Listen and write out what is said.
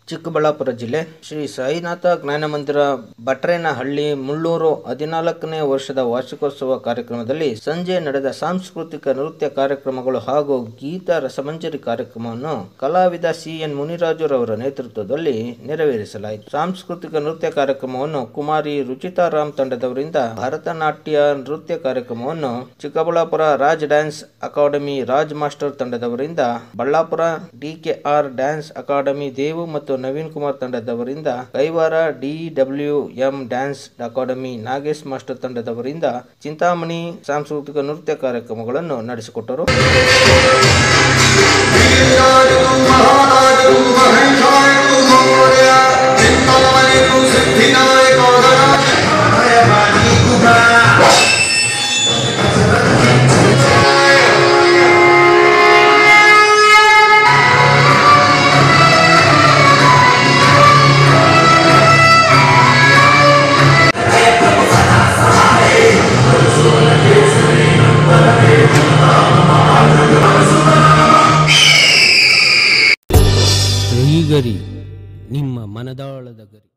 ಚಿಕ್ಕಬಳ್ಳಾಪುರ ಜಿಲ್ಲೆ ಶ್ರೀ ಸಾಯಿನಾಥ ಜ್ಞಾನ ಮಂದಿರ ಭಟ್ರೇನಹಳ್ಳಿ ಮುಳ್ಳೂರು ಹದಿನಾಲ್ಕನೇ ವರ್ಷದ ವಾರ್ಷಿಕೋತ್ಸವ ಕಾರ್ಯಕ್ರಮದಲ್ಲಿ ಸಂಜೆ ನಡೆದ ಸಾಂಸ್ಕೃತಿಕ ನೃತ್ಯ ಕಾರ್ಯಕ್ರಮಗಳು ಹಾಗೂ ಗೀತ ರಸಮಂಜರಿ ಕಾರ್ಯಕ್ರಮವನ್ನು ಕಲಾವಿದ ಸಿ ಎನ್ ಮುನಿರಾಜುರವರ ನೇತೃತ್ವದಲ್ಲಿ ನೆರವೇರಿಸಲಾಯಿತು ಸಾಂಸ್ಕೃತಿಕ ನೃತ್ಯ ಕಾರ್ಯಕ್ರಮವನ್ನು ಕುಮಾರಿ ರುಚಿತಾರಾಮ್ ತಂಡದವರಿಂದ ಭರತನಾಟ್ಯ ನೃತ್ಯ ಕಾರ್ಯಕ್ರಮವನ್ನು Chikkaballapur Raj dance academy Raj master ತಂಡದವರಿಂದ Ballapura DKR dance academy Devu ಮತ್ತು ನವೀನ್ ಕುಮಾರ್ ತಂಡದವರಿಂದ Kaiwara D W M dance academy Nagesh master ತಂಡದವರಿಂದ ಚಿಂತಾಮಣಿ ಸಾಂಸ್ಕೃತಿಕ ನೃತ್ಯ ಕಾರ್ಯಕ್ರಮಗಳನ್ನು ನಡೆಸಿಕೊಟ್ಟರು ಶ್ರೀಗರಿ ನಿಮ್ಮ ಮನದಾಳದ ಗರಿ